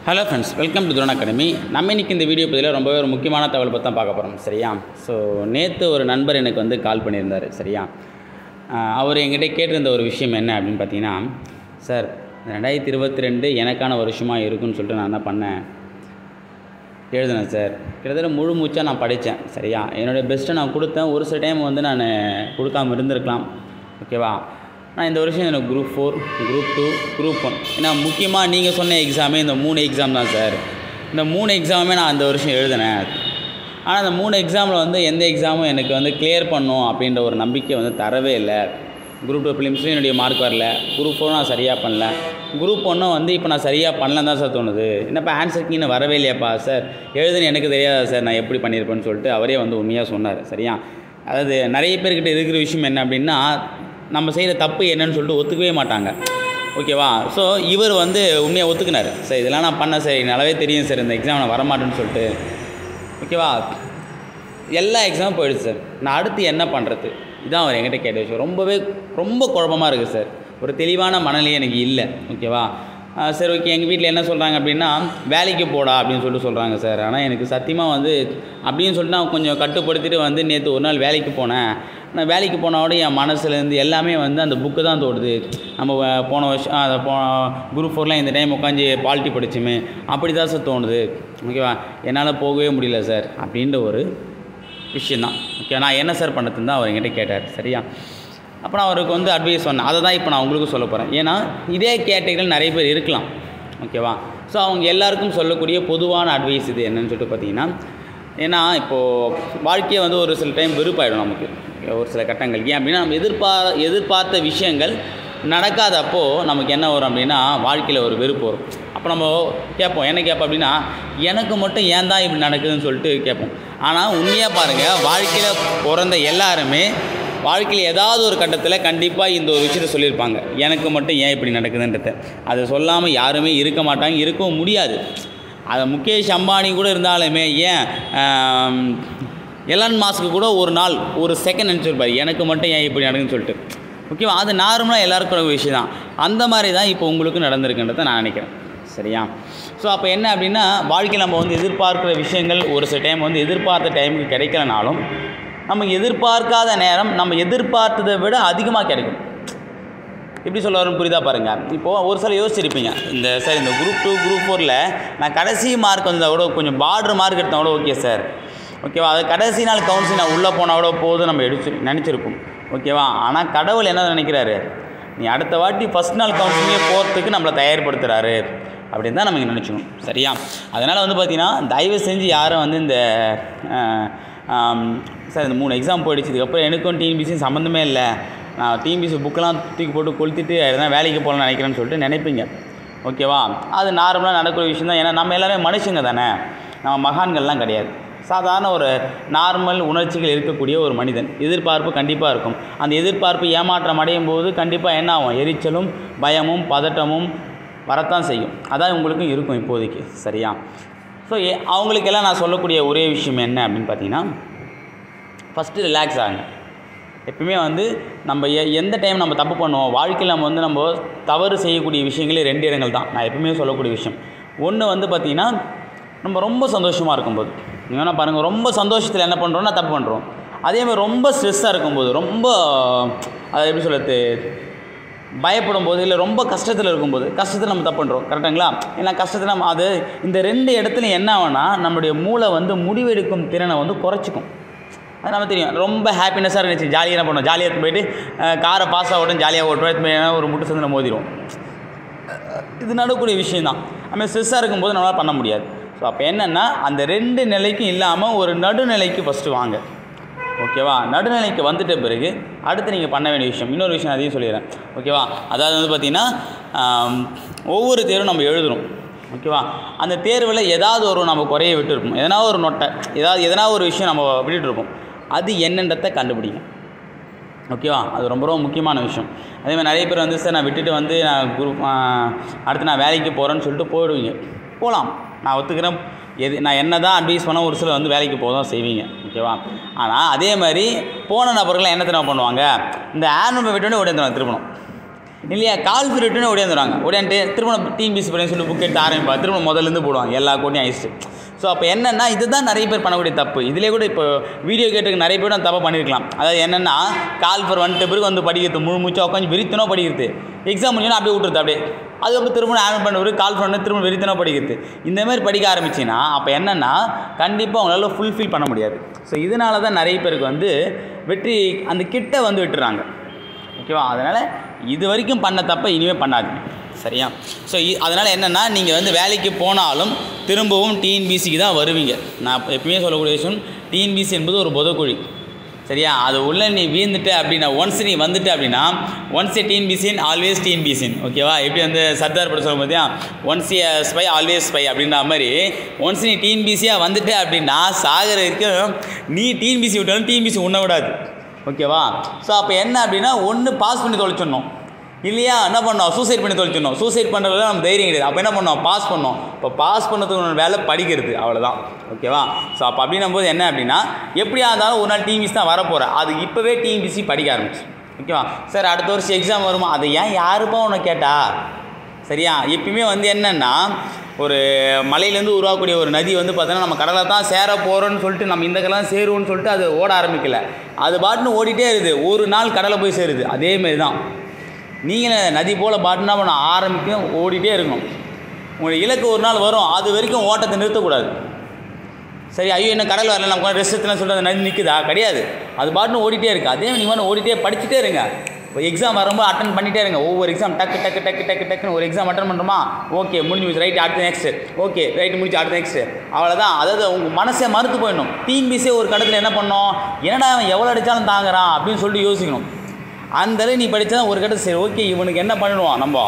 hello friends welcome to drone academy நம்ம இன்னைக்கு இந்த வீடியோ பதிவில் ரொம்பவே ஒரு முக்கியமான தகவல் பற்றி தான் பார்க்க போகிறோம் சரியா ஸோ நேற்று ஒரு நண்பர் எனக்கு வந்து கால் பண்ணியிருந்தார் சரியா ஆஹ் அவர் என்கிட்ட கேட்டிருந்த ஒரு விஷயம் என்ன அப்படின்னு பார்த்தீங்கன்னா சார் ரெண்டாயிரத்தி இருபத்தி ரெண்டு எனக்கான வருஷமாக இருக்குன்னு சொல்லிட்டு நான் என்ன பண்ணேன் எழுதினேன் சார் கிட்டத்தட்ட முழு மூச்சாக நான் படித்தேன் சரியா என்னுடைய பெஸ்ட்டை நான் கொடுத்தேன் ஒரு சில டைம் வந்து நான் கொடுக்காம இருந்திருக்கலாம் ஓகேவா நான் இந்த வருஷம் எனக்கு group four group two group one ஏன்னா முக்கியமாக நீங்கள் சொன்ன எக்ஸாமே இந்த மூணு எக்ஸாம் தான் சார் இந்த மூணு எக்ஸாமே நான் அந்த வருஷம் எழுதினேன் ஆனால் அந்த மூணு எக்ஸாமில் வந்து எந்த எக்ஸாமும் எனக்கு வந்து கிளியர் பண்ணும் அப்படின்ற ஒரு நம்பிக்கை வந்து தரவே இல்லை குரூப் டூ ஃபிலிம்ஸ்லையும் என்னுடைய மார்க் வரல குரூப் ஃபோரும் நான் சரியாக பண்ணல குரூப் ஒன்றும் வந்து இப்போ நான் சரியாக பண்ணலன்னு தான் சார் தோணுது என்னப்பா ஆன்சர் கீன்னு வரவே இல்லையாப்பா சார் எழுதுன்னு எனக்கு தெரியாதா சார் நான் எப்படி பண்ணியிருப்பேன்னு சொல்லிட்டு அவரே வந்து உண்மையாக சொன்னார் சரியா அதாவது நிறைய பேர்கிட்ட இருக்கிற விஷயம் என்ன அப்படின்னா நம்ம செய்கிற தப்பு என்னன்னு சொல்லிட்டு ஒத்துக்கவே மாட்டாங்க ஓகேவா ஸோ இவர் வந்து உண்மையாக ஒத்துக்கினார் சார் இதெல்லாம் நான் பண்ணேன் சார் எனக்கு நல்லாவே தெரியும் சார் இந்த எக்ஸாம் நான் வரமாட்டேன்னு சொல்லிட்டு ஓகேவா எல்லா எக்ஸாமும் போயிடுச்சு சார் நான் அடுத்து என்ன பண்ணுறது இதான் அவர் என்கிட்ட கேட்ட விஷயம் ரொம்பவே ரொம்ப குழப்பமாக இருக்குது சார் ஒரு தெளிவான மனநிலை எனக்கு இல்லை ஓகேவா ஆ, சரி ஓகே எங்கள் வீட்டில் என்ன சொல்கிறாங்க அப்படின்னா வேலைக்கு போடா அப்படின்னு சொல்லிட்டு சொல்கிறாங்க சார் ஆனால் எனக்கு சத்தியமாக வந்து அப்படின்னு சொல்லிட்டு நான் கொஞ்சம் கட்டுப்படுத்திட்டு வந்து நேற்று ஒரு நாள் வேலைக்கு போனேன் நான் வேலைக்கு போனோட என் மனசுலேருந்து எல்லாமே வந்து அந்த புக்கு தான் தோடுது நம்ம வ- போன வருஷம் அதை போ குரூப் ஃபோர்லாம் இந்த டைம் உட்காந்து பாலிட்டி படிச்சுமே அப்படி தான் சார் தோணுது ஓகேவா என்னால் போகவே முடியல சார் அப்படின்ற ஒரு விஷயந்தான் ஓகே நான் என்ன சார் பண்ணுறதுன்னு தான் அவர் என்கிட்ட கேட்டார் சரியா அப்போ நான் அவருக்கு வந்து அட்வைஸ் சொன்னேன் அதை தான் இப்போ நான் உங்களுக்கு சொல்ல போகிறேன் ஏன்னா இதே கேட்டகரியில் நிறைய பேர் இருக்கலாம் ஓகேவா ஸோ அவங்க எல்லாருக்கும் சொல்லக்கூடிய பொதுவான அட்வைஸ் இது என்னன்னு சொல்லிட்டு பார்த்தீங்கன்னா ஏன்னா இப்போது வாழ்க்கையை வந்து ஒரு சில டைம் வெறுப்பாயிடும் நமக்கு ஒரு சில கட்டங்கள் ஏன் அப்படின்னா நம்ம எதிர்பார எதிர்பார்த்த விஷயங்கள் நடக்காதப்போ நமக்கு என்ன வரும் அப்படின்னா வாழ்க்கையில் ஒரு வெறுப்பு வரும் அப்போ நம்ம கேட்போம் என்ன கேட்போம் அப்படின்னா எனக்கு மட்டும் ஏன் தான் இப்படி நடக்குதுன்னு சொல்லிட்டு கேட்போம் ஆனால் உண்மையாக பாருங்கள் வாழ்க்கையில் பிறந்த எல்லாருமே வாழ்க்கையில் ஏதாவது ஒரு கட்டத்தில் கண்டிப்பாக இந்த ஒரு விஷயத்த சொல்லியிருப்பாங்க எனக்கு மட்டும் ஏன் இப்படி நடக்குதுன்றத அதை சொல்லாமல் யாருமே இருக்க மாட்டாங்க இருக்கவும் முடியாது அது முகேஷ் அம்பானி கூட இருந்தாலுமே ஏன் ஆம், எலான் மாஸ்க்கு கூட ஒரு நாள் ஒரு செகண்ட் நினச்சிருப்பார் எனக்கு மட்டும் ஏன் இப்படி நடக்குதுன்னு சொல்லிட்டு ஓகேவா அது நார்மலாக எல்லாருக்கும் ஒரு விஷயம் தான் அந்த மாதிரி தான் இப்போ உங்களுக்கு நடந்திருக்குன்றதை நான் நினைக்கிறேன் சரியா ஸோ அப்போ என்ன அப்படின்னா வாழ்க்கையில் நம்ம வந்து எதிர்பார்க்குற விஷயங்கள் ஒரு சில டைம் வந்து எதிர்பார்த்த டைமுக்கு கிடைக்கலனாலும் நம்ம எதிர்பார்க்காத நேரம் நம்ம எதிர்பார்த்ததை விட அதிகமாக கிடைக்கும் எப்படி சொல்ல வரும் புரியுதா பாருங்கள் இப்போது ஒரு சில யோசிச்சிருப்பீங்க இந்த சார் இந்த குரூப் டூ குரூப் ஃபோரில் நான் கடைசி மார்க் வந்தால் கூட கொஞ்சம் பார்டர் மார்க் எடுத்தால் கூட ஓகே சார் ஓகேவா அது கடைசி நாள் கவுன்சில் நான் உள்ளே போனால் கூட போதும் நம்ம எடுத்து நினச்சிருப்போம் ஓகேவா ஆனால் கடவுள் என்ன நினைக்கிறாரு நீ அடுத்த வாட்டி ஃபஸ்ட் நாள் கவுன்சிலிங்கே போகிறதுக்கு நம்மளை தயார்படுத்துகிறாரு அப்படின்னு தான் நம்ம நினச்சிக்கணும் சரியா அதனால் வந்து பார்த்திங்கன்னா தயவு செஞ்சு யாரும் வந்து இந்த அஹ், ஆம், சார் இந்த மூணு எக்ஸாம் போயிடுச்சு இதுக்கப்புறம் எனக்கும் டிஎன்பிசியும் சம்மந்தமே இல்லை நான் டிஎன்பிசி புக்கெல்லாம் தூக்கி போட்டு கொளுத்திட்டு எதனா வேலைக்கு போகலான்னு நினைக்கிறேன்னு சொல்லிட்டு நினைப்பீங்க ஓகேவா அது நார்மலாக நடக்கிற விஷயம் தான் ஏன்னா நம்ம எல்லாமே மனுஷங்க தானே நம்ம மகான்கள்லாம் கிடையாது சாதாரண ஒரு நார்மல் உணர்ச்சிகள் இருக்கக்கூடிய ஒரு மனிதன் எதிர்பார்ப்பு கண்டிப்பாக இருக்கும் அந்த எதிர்பார்ப்பு ஏமாற்றம் அடையும் போது கண்டிப்பாக என்ன ஆகும் எரிச்சலும் பயமும் பதட்டமும் வரத்தான் செய்யும் அதான் உங்களுக்கும் இருக்கும் இப்போதைக்கு சரியா ஸோ அவங்களுக்கெல்லாம் நான் சொல்லக்கூடிய ஒரே விஷயம் என்ன அப்படின்னு பார்த்தீங்கன்னா ஃபஸ்ட்டு ரிலாக்ஸ் ஆகுங்க எப்பவுமே வந்து நம்ம எ எந்த டைம் நம்ம தப்பு பண்ணுவோம் வாழ்க்கையில் நம்ம வந்து நம்ம தவறு செய்யக்கூடிய விஷயங்களே ரெண்டு இடங்கள் தான் நான் எப்பவுமே சொல்லக்கூடிய விஷயம் ஒன்று வந்து பார்த்திங்கன்னா நம்ம ரொம்ப சந்தோஷமாக இருக்கும்போது நீங்கள் வேணால் பாருங்கள் ரொம்ப சந்தோஷத்தில் என்ன பண்ணுறோம்னா தப்பு பண்ணுறோம் அதே மாதிரி ரொம்ப ஸ்ட்ரெஸ்ஸாக இருக்கும்போது ரொம்ப அதை எப்படி சொல்கிறது பயப்படும் போது இல்லை ரொம்ப கஷ்டத்தில் இருக்கும்போது கஷ்டத்தில் நம்ம தப்பு பண்ணுறோம் கரெக்டுங்களா ஏன்னா கஷ்டத்தில் நம்ம அது இந்த ரெண்டு இடத்துல என்ன ஆகும்னா நம்மளுடைய மூளை வந்து முடிவெடுக்கும் திறனை வந்து குறைச்சிக்கும் அது நம்ம தெரியும் ரொம்ப ஹாப்பினஸாக இருந்துச்சு ஜாலியாக என்ன பண்ணுவோம் ஜாலியாக எடுத்து போயிட்டு அஹ், காரை பாஸ் ஆகட்டும் ஜாலியாக ஓட்டுவோம் எடுத்து போய் ஒரு முட்டு சந்தில் மோதிடும் இது நடக்கக்கூடிய விஷயம் தான் நம்ம ஸ்ட்ரெஸ்ஸாக இருக்கும்போது நம்மளால் பண்ண முடியாது ஸோ அப்போ என்னென்னா அந்த ரெண்டு நிலைக்கும் இல்லாமல் ஒரு நடுநிலைக்கு ஃபஸ்ட்டு வாங்க ஓகேவா நடுநிலைக்கு வந்துட்ட பிறகு அடுத்து நீங்கள் பண்ண வேண்டிய விஷயம் இன்னொரு விஷயம் அதையும் சொல்லிடுறேன் ஓகேவா அதாவது வந்து பார்த்திங்கன்னா ஆம், ஒவ்வொரு தேர்வும் நம்ம எழுதுறோம் ஓகேவா அந்த தேர்வில் ஏதாவது ஒரு நம்ம குறைய விட்டுருப்போம் எதனா ஒரு நொட்டை ஏதாவது எதனா ஒரு விஷயம் நம்ம விட்டுட்டு இருப்போம் அது என்னன்றதை கண்டுபிடிங்க ஓகேவா அது ரொம்ப ரொம்ப முக்கியமான விஷயம் அதே மாதிரி நிறைய பேர் வந்து சார் நான் விட்டுட்டு வந்து நான் குரூப் அடுத்து நான் வேலைக்கு போகிறேன்னு சொல்லிட்டு போயிடுவீங்க போகலாம் நான் ஒத்துக்கிறேன் எது நான் என்ன தான் அட்வைஸ் பண்ண ஒரு சிலர் வந்து வேலைக்கு போக தான் செய்வீங்க ஓகேவா ஆனால் அதே மாதிரி போன நபர்கள்லாம் என்ன தெரியுமா பண்ணுவாங்க இந்த ஆனுவை விட்டோடனே உடனே திரும்பணும் இல்லையா கால் பீரியட்னு ஓடியாந்துருவாங்க ஓடியாந்துட்டு திரும்ப டிஎன்பிசி பண்ணி சொல்லி புக் எடுத்து ஆரம்பிப்பா திரும்ப முதல்லேருந்து போடுவாங்க எல்லா கோட்டையும் அழிச்சிட்டு ஸோ அப்போ என்னென்னா இதுதான் நிறைய பேர் பண்ணக்கூடிய தப்பு இதிலே கூட இப்போ வீடியோ கேட்டுக்கு நிறைய பேர் நான் தப்பாக பண்ணியிருக்கலாம் அதாவது என்னென்னா கால் ஃபர் வந்துட்ட பிறகு வந்து படிக்கிறது முழு மூச்சா உட்காந்து வெறித்தனோ படிக்கிறது எக்ஸாம் முடிஞ்சோன்னா அப்படியே விட்டுருது அப்படியே அதுக்கப்புறம் திரும்ப ஆன் பண்ண பிறகு கால் பண்ண திரும்ப வெறித்தனோ படிக்கிறது இந்த மாதிரி படிக்க ஆரம்பிச்சின்னா அப்போ என்னென்னா கண்டிப்பாக உங்களால் ஃபுல்ஃபில் பண்ண முடியாது ஸோ இதனால தான் நிறைய பேருக்கு வந்து வெற்றி அந்த கிட்ட வந்து விட்டுறாங்க ஓகேவா அதனால் இது வரைக்கும் பண்ண தப்பை இனிமேல் பண்ணாதீங்க சரியா ஸோ அதனால் என்னென்னா நீங்கள் வந்து வேலைக்கு போனாலும் திரும்பவும் டிஎன்பிசிக்கு தான் வருவீங்க நான் இப்ப எப்பயுமே சொல்லக்கூடிய விஷயம் டிஎன்பிசி என்பது ஒரு புதக்குழி சரியா அது உள்ள நீ வீழ்ந்துட்ட அப்படின்னா ஒன்ஸ் நீ வந்துட்ட அப்படின்னா ஒன்ஸ் ஏ டிஎன்பிசின் ஆல்வேஸ் டிஎன்பிசின் ஓகேவா எப்படி வந்து சர்தார் படம் சொல்லும் பார்த்தியா once a spy always spy அப்படின்ற மாதிரி ஒன்ஸ் நீ டிஎன்பிசியாக வந்துட்ட அப்படின்னா சாகர வரைக்கும் நீ டிஎன்பிசி விட்டாலும் டிஎன்பிசி உன்னை விடாது ஓகேவா ஸோ அப்போ என்ன அப்படின்னா ஒன்று பாஸ் பண்ணி தொலைச்சிடணும் இல்லையா என்ன பண்ணோம் சூசைட் பண்ணி தொலைச்சிடணும் சூசைட் பண்ணுறதுல நம்ம தைரியம் கிடையாது அப்போ என்ன பண்ணோம் பாஸ் பண்ணோம் இப்போ பாஸ் பண்ணதுக்கு வேலை படிக்கிறது அவ்வளோதான் ஓகேவா ஸோ அப்போ அப்படின்னும் போது என்ன அப்படின்னா எப்படியா இருந்தாலும் ஒரு நாள் டிஎன்பிசி தான் வரப்போகிறேன் அது இப்போவே டிஎன்பிசி படிக்க ஆரம்பிச்சு ஓகேவா சார் அடுத்த வருஷம் எக்ஸாம் வருமா அதை ஏன் யாருப்பா உன்னை கேட்டா சரியா எப்பயுமே வந்து என்னென்னா ஒரு மலையிலேருந்து உருவாகக்கூடிய ஒரு நதி வந்து பார்த்தோன்னா நம்ம கடலை தான் சேர போகிறோன்னு சொல்லிட்டு நம்ம இந்த கடலை தான் சேருவோம்னு சொல்லிட்டு அது ஓட ஆரம்பிக்கல அது பாட்டுன்னு ஓடிட்டே இருக்குது ஒரு நாள் கடலை போய் சேருது அதேமாரி தான் நீங்கள் நதி போல் பாட்டுனா பண்ண ஆரம்பிக்கும் ஓடிட்டே இருக்கணும் உங்களுடைய இலக்கு ஒரு நாள் வரும் அது வரைக்கும் ஓட்டத்தை நிறுத்தக்கூடாது சரி ஐயோ என்ன கடல் வரல நம்ம ரெஸ்ட் எடுத்துலாம் சொல்லிட்டு அந்த நதி நிற்குதா கிடையாது அது பாட்டுன்னு ஓடிட்டே இருக்குது அதே நீங்கள் வந்து ஓடிட்டே படிச்சுட்டே இருங்க இப்போ எக்ஸாம் வரும்போது அட்டன் பண்ணிட்டே இருங்க ஒவ்வொரு எக்ஸாம் டக்கு டக்கு டக்கு டக்கு டக்குன்னு ஒரு எக்ஸாம் அட்டன் பண்ணுறோமா ஓகே முடிஞ்சு போச்சு ரைட் அடுத்த நெக்ஸ்ட் ஓகே ரைட் முடிஞ்சு அடுத்த நெக்ஸ்ட் அவ்வளோதான் அதாவது உங்கள் மனசே மறுத்து போயிடணும் டிஎன்பிசியே ஒரு கடத்தில் என்ன பண்ணோம் என்னடா அவன் எவ்வளோ அடித்தாலும் தாங்குறான் அப்படின்னு சொல்லிட்டு யோசிக்கணும் அந்த அளவு நீ படித்தா ஒரு கட்டத்தில் சரி ஓகே இவனுக்கு என்ன பண்ணுவான் நம்ம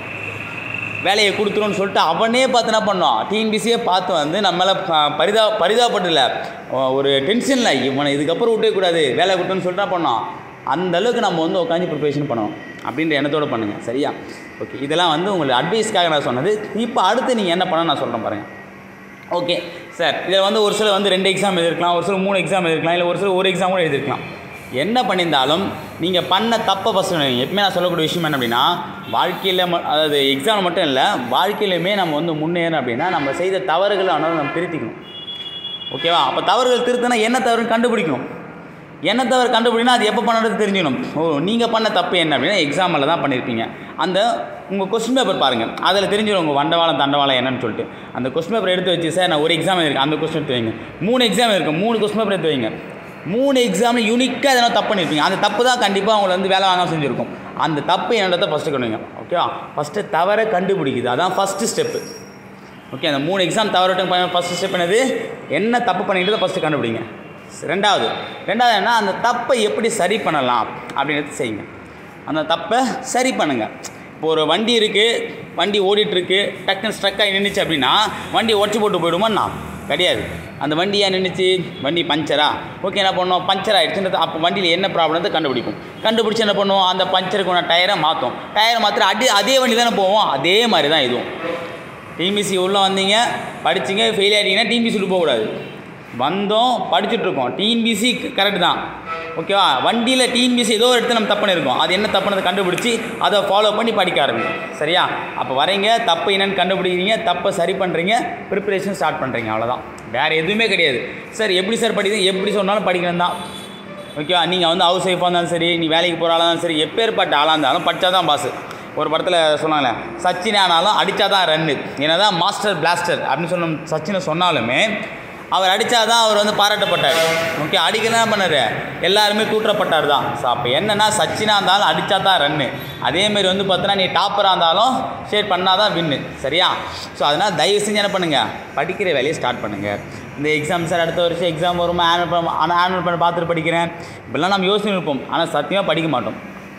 வேலையை கொடுத்துருன்னு சொல்லிட்டு அவனே பார்த்து என்ன பண்ணோம் டிஎன்பிசியே பார்த்து வந்து நம்மளை ப- பரிதா பரிதாபப்படல ஒரு டென்ஷனில் இவனை இதுக்கப்புறம் விட்டே கூடாது வேலை கொடுத்துன்னு சொல்லிட்டு என்ன பண்ணோம் அந்த அளவுக்கு நம்ம வந்து உட்காந்து ப்ரிப்பரேஷன் பண்ணணும் அப்படின்ற எண்ணத்தோட பண்ணுங்கள் சரியா ஓகே இதெல்லாம் வந்து உங்களுக்கு அட்வைஸ்க்காக நான் சொன்னது இப்போ அடுத்து நீங்கள் என்ன பண்ண நான் சொல்கிறேன் பாருங்கள் ஓகே சார் இதில் வந்து ஒரு சிலர் வந்து ரெண்டு எக்ஸாம் எழுதிருக்கலாம் ஒரு சிலர் மூணு எக்ஸாம் எழுதிருக்கலாம் இல்லை ஒரு சிலர் ஒரு எக்ஸாம் கூட எழுதிருக்கலாம் என்ன பண்ணியிருந்தாலும் நீங்கள் பண்ண தப்பை ஃபஸ்ட்டு நினைங்க எப்பவுமே நான் சொல்லக்கூடிய விஷயம் என்ன அப்படின்னா வாழ்க்கையில் ம அதாவது எக்ஸாம் மட்டும் இல்லை வாழ்க்கையிலுமே நம்ம வந்து முன்னேறணும் அப்படின்னா நம்ம செய்த தவறுகளை ஆனால் நம்ம திருத்திக்கணும் ஓகேவா அப்போ தவறுகள் திருத்தினா என்ன தவறுன்னு கண்டுபிடிக்கணும் என்ன தவறு கண்டுபிடினா அது எப்போ பண்ணுறது தெரிஞ்சுக்கணும் ஓ நீங்கள் பண்ண தப்பு என்ன அப்படின்னா எக்ஸாமில் தான் பண்ணியிருப்பீங்க அந்த உங்கள் கொஸ்டின் பேப்பர் பாருங்கள் அதில் தெரிஞ்சிடும் உங்கள் வண்டவாளம் தண்டவாளம் என்னன்னு சொல்லிட்டு அந்த கொஸ்டின் பேப்பர் எடுத்து வச்சு சார் நான் ஒரு எக்ஸாம் இருக்கேன் அந்த கொஸ்டின் எடுத்து வைங்க மூணு எக்ஸாம் இருக்குது மூணு கொஸ்டின் பேப்பர் எடுத்து வைங்க மூணு எக்ஸாமில் யூனிக்காக எதனா தப்பு பண்ணியிருப்பீங்க அந்த தப்பு தான் கண்டிப்பாக அவங்கள வந்து வேலை வாங்காம செஞ்சுருக்கும் அந்த தப்பு என்னன்றதை ஃபஸ்ட்டு கண்டுங்க ஓகேவா ஃபஸ்ட்டு தவறை கண்டுபிடிக்குது அதான் ஃபஸ்ட்டு ஸ்டெப்பு ஓகே அந்த மூணு எக்ஸாம் தவறட்டும் ஃபஸ்ட்டு ஸ்டெப் என்னது என்ன தப்பு பண்ணிக்கிட்டு ஃபஸ்ட்டு கண்டுபிடிங்க ரெண்டாவது ரெண்டாவது என்ன அந்த தப்பை எப்படி சரி பண்ணலாம் அப்படின்றத செய்யுங்க அந்த தப்பை சரி பண்ணுங்கள் இப்போ ஒரு வண்டி இருக்குது வண்டி ஓடிட்டுருக்கு டக்குன்னு ஸ்ட்ரக் ஆகி நின்றுச்சு அப்படின்னா வண்டி உடச்சி போட்டு போயிடுமாண்ணா கிடையாது அந்த வண்டி ஏன் நின்றுச்சு வண்டி பஞ்சரா ஓகே என்ன பண்ணோம் பஞ்சர் ஆகிடுச்சுன்றது அப்போ வண்டியில் என்ன ப்ராப்ளத்தை கண்டுபிடிப்போம் கண்டுபிடிச்சி என்ன பண்ணுவோம் அந்த பஞ்சருக்கான டயரை மாற்றும் டயரை மாற்ற அடி அதே வண்டி தானே போவோம் அதே மாதிரி தான் இதுவும் டிபிசி உள்ளே வந்தீங்க படிச்சீங்க ஃபெயில் ஆகிட்டீங்கன்னா டிபிசி விட்டு போகக்கூடாது வந்தோம் படிச்சுட்ருக்கோம் டிஎன்பிசி கரெக்ட் தான் ஓகேவா வண்டியில் டிஎன்பிசி ஏதோ ஒரு இடத்துல நம்ம தப்பு பண்ணியிருக்கோம் அது என்ன தப்புனதை கண்டுபிடிச்சி அதை ஃபாலோ பண்ணி படிக்க ஆரம்பிங்க சரியா அப்போ வரீங்க தப்பு என்னன்னு கண்டுபிடிக்கிறீங்க தப்பை சரி பண்ணுறீங்க ப்ரிப்பரேஷன் ஸ்டார்ட் பண்ணுறீங்க அவ்வளோதான் வேறு எதுவுமே கிடையாது சார் எப்படி சார் படிக்கிறது எப்படி சொன்னாலும் படிக்கணும் தான் ஓகேவா நீங்கள் வந்து ஹவுஸ் ஒய்ஃபாக இருந்தாலும் சரி நீ வேலைக்கு போகிற ஆளாக இருந்தாலும் சரி எப்பேற்பட்ட ஆளாக இருந்தாலும் படித்தா தான் பாஸு ஒரு படத்தில் சொன்னாங்களே சச்சின் ஆனாலும் அடித்தா தான் ரன்னு ஏன்னா தான் மாஸ்டர் பிளாஸ்டர் அப்படின்னு சொன்ன சச்சினை சொன்னாலுமே அவர் அடித்தா தான் அவர் வந்து பாராட்டப்பட்டார் ஓகே அடிக்கலாம் பண்ணார் எல்லாருமே தூற்றப்பட்டார் தான் ஸோ அப்போ என்னென்னா சச்சினாக இருந்தாலும் அடித்தா தான் ரன்னு அதேமாரி வந்து பார்த்தோன்னா நீ டாப்பராக இருந்தாலும் ஷேர் பண்ணால் தான் வின்னு சரியா ஸோ அதனால் தயவு செஞ்சு என்ன பண்ணுங்கள் படிக்கிற வேலையை ஸ்டார்ட் பண்ணுங்கள் இந்த எக்ஸாம் சார் அடுத்த வருஷம் எக்ஸாம் வருமா ஆனுவல் பண்ண ஆனால் ஆனுவல் பண்ண பார்த்துட்டு படிக்கிறேன் இப்படிலாம் நம்ம யோசனை இருப்போம் ஆனால் சத்தியமாக படிக்க மாட்டோம்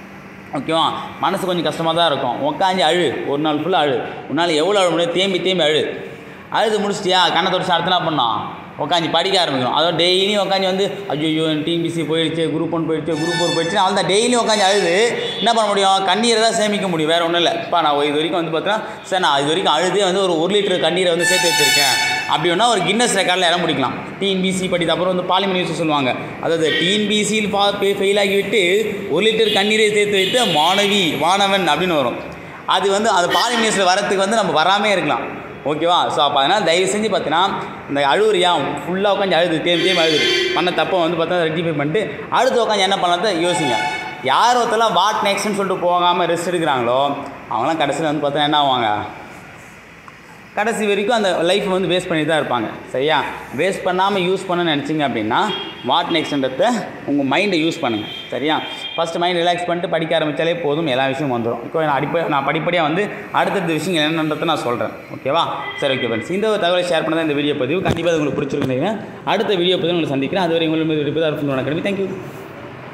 ஓகேவா மனசு கொஞ்சம் கஷ்டமாக தான் இருக்கும் உட்காந்து அழு ஒரு நாள் ஃபுல்லாக அழு உன்னால் எவ்வளோ அழ முடியும் தேம்பி தேம்பி அழு அழுது முடிச்சிட்டியா கண்ணை தொடச்சு அடுத்த என்ன பண்ணோம் உட்காந்து படிக்க ஆரம்பிக்கணும் அதுவும் டெய்லியும் உட்காந்து வந்து ஐயோ டிபிசி போயிடுச்சு குரூப் ஒன் போயிடுச்சு குரூப் ஃபோர் போயிடுச்சு அவள் தான் டெய்லியும் உட்காந்து அழுது என்ன பண்ண முடியும் கண்ணீரை தான் சேமிக்க முடியும் வேறு ஒன்றும் இல்லை இப்போ நான் இது வரைக்கும் வந்து பார்த்தீங்கன்னா சார் நான் இது வரைக்கும் அழுதே வந்து ஒரு ஒரு லிட்டர் கண்ணீரை வந்து சேர்த்து வச்சுருக்கேன் அப்படி வேணா ஒரு கின்னஸ் ரெக்கார்டில் இடம் பிடிக்கலாம் டிஎன்பிசி படித்த அப்புறம் வந்து பாலிமர் நியூஸ் சொல்லுவாங்க அதாவது டிஎன்பிசியில் பா ஃபெயில் ஆகிவிட்டு ஒரு லிட்டர் கண்ணீரை சேர்த்து வைத்த மாணவி மாணவன் அப்படின்னு வரும் அது வந்து அது பாலிமர் நியூஸில் வரத்துக்கு வந்து நம்ம வராமே இருக்கலாம் ஓகேவா ஸோ அப்போ அதனால் தயவு செஞ்சு பார்த்தீங்கன்னா இந்த அழுவுறியா ஃபுல்லாக உட்காந்து அழுது தேம்பி தேம்பி அழுது பண்ண தப்பை வந்து பார்த்தா ரெக்டிஃபை பண்ணிட்டு அடுத்து உட்காந்து என்ன பண்ணலாத யோசிங்க யார் ஒருத்தலாம் வாட் நெக்ஸ்ட்னு சொல்லிட்டு போகாமல் ரெஸ்ட் எடுக்கிறாங்களோ அவங்களாம் கடைசியில் வந்து பார்த்தா என்ன ஆவாங்க கடைசி வரைக்கும் அந்த லைஃப் வந்து வேஸ்ட் பண்ணி தான் இருப்பாங்க சரியா வேஸ்ட் பண்ணாமல் யூஸ் பண்ண நினச்சிங்க அப்படின்னா வாட் நெக்ஸ்ட்ன்றத உங்கள் மைண்டை யூஸ் பண்ணுங்கள் சரியா ஃபஸ்ட்டு மைண்ட் ரிலாக்ஸ் பண்ணிட்டு படிக்க ஆரம்பித்தாலே போதும் எல்லா விஷயமும் வந்துடும் இப்போ நான் அடிப்ப நான் படிப்படியாக வந்து அடுத்தடுத்த விஷயங்கள் என்னன்றதை நான் சொல்கிறேன் ஓகேவா சரி ஓகே ஃப்ரெண்ட்ஸ் இந்த ஒரு தகவலை ஷேர் பண்ணதான் இந்த வீடியோ பதிவு கண்டிப்பாக அது உங்களுக்கு பிடிச்சிருக்குன்னு நினைக்கிறேன் அடுத்த வீடியோ பதிவு உங்களை சந்திக்கிறேன் அதுவரை உங்களுக்கு இருப்பதாக இருக்கும் தேங்க்யூ